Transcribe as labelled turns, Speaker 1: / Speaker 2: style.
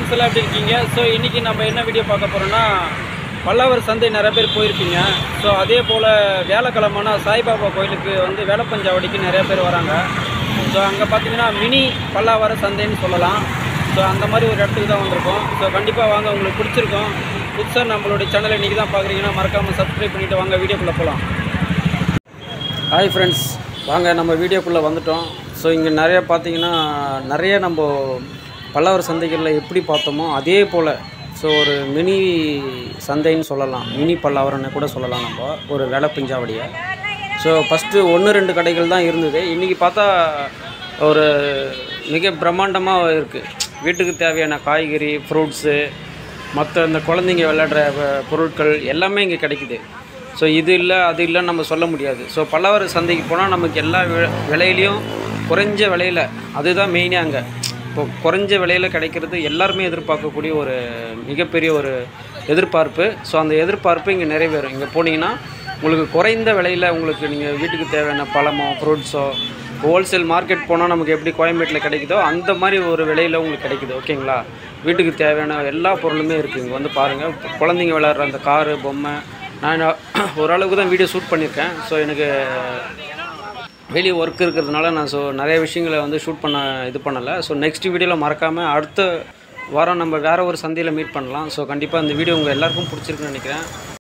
Speaker 1: friends எல்லாம் எப்படி இருக்கீங்க ஸோ இன்றைக்கி நம்ம என்ன வீடியோ பார்க்க போகிறோம்னா பல்லாவர் சந்தை நிறைய பேர் போயிருப்பீங்க ஸோ அதே போல் வியாழக்கிழமைனா சாய்பாபா கோயிலுக்கு வந்து வேலப்பஞ்சாவடிக்கு நிறைய பேர் வராங்க ஸோ அங்கே பார்த்தீங்கன்னா மினி பல்லாவர சந்தைன்னு சொல்லலாம் ஸோ அந்த மாதிரி ஒரு இடத்துக்கு தான் வந்திருக்கோம் ஸோ கண்டிப்பாக வாங்க உங்களுக்கு பிடிச்சிருக்கோம் புதுசாக நம்மளுடைய சேனலை இன்றைக்கி தான் பார்க்குறீங்கன்னா மறக்காமல் சப்ஸ்கிரைப் பண்ணிவிட்டு வாங்க வீடியோக்குள்ளே போகலாம் ஹாய் ஃப்ரெண்ட்ஸ் வாங்க நம்ம வீடியோக்குள்ளே வந்துட்டோம் ஸோ இங்கே நிறைய பார்த்தீங்கன்னா நிறைய நம்ம பல்லவர் சந்தைகளில் எப்படி பார்த்தோமோ அதே போல் ஸோ ஒரு மினி சந்தைன்னு சொல்லலாம் மினி பல்லாவரன்னு கூட சொல்லலாம் நம்ம ஒரு வேலைப்பிஞ்சாவடியை ஸோ ஃபஸ்ட்டு ஒன்று ரெண்டு கடைகள் தான் இருந்தது இன்றைக்கி பார்த்தா ஒரு மிக பிரம்மாண்டமாக இருக்குது வீட்டுக்கு தேவையான காய்கறி ஃப்ரூட்ஸு மற்ற இந்த குழந்தைங்க விளையாடுற வ- பொருட்கள் எல்லாமே இங்கே கிடைக்குது ஸோ இது இல்லை அது இல்லைன்னு நம்ம சொல்ல முடியாது ஸோ பல்லவர் சந்தைக்கு போனால் நமக்கு எல்லா வி- விலையிலையும் குறைஞ்ச விலையில் அதுதான் மெயினே அங்கே இப்போ குறைஞ்ச விலையில் கிடைக்கிறது எல்லாருமே எதிர்பார்க்கக்கூடிய ஒரு மிகப்பெரிய ஒரு எதிர்பார்ப்பு ஸோ அந்த எதிர்பார்ப்பு இங்கே நிறைவேறும் இங்கே போனீங்கன்னா உங்களுக்கு குறைந்த விலையில் உங்களுக்கு நீங்கள் வீட்டுக்கு தேவையான பழமோ ஃப்ரூட்ஸோ ஹோல்சேல் மார்க்கெட் போனால் நமக்கு எப்படி கோயம்பேட்டில் கிடைக்குதோ அந்த மாதிரி ஒரு விலையில் உங்களுக்கு கிடைக்குது ஓகேங்களா வீட்டுக்கு தேவையான எல்லா பொருளுமே இருக்குது இங்கே வந்து பாருங்கள் குழந்தைங்க விளையாடுற அந்த காரு பொம்மை நான் ஓரளவுக்கு தான் வீடியோ ஷூட் பண்ணியிருக்கேன் ஸோ எனக்கு வெளியே ஒர்க் இருக்கிறதுனால நான் ஸோ நிறைய விஷயங்களை வந்து ஷூட் பண்ண இது பண்ணலை ஸோ நெக்ஸ்ட் வீடியோவில் மறக்காமல் அடுத்த வாரம் நம்ம வேறு ஒரு சந்தையில் மீட் பண்ணலாம் ஸோ கண்டிப்பாக இந்த வீடியோ உங்கள் எல்லாருக்கும் பிடிச்சிருக்குன்னு நினைக்கிறேன்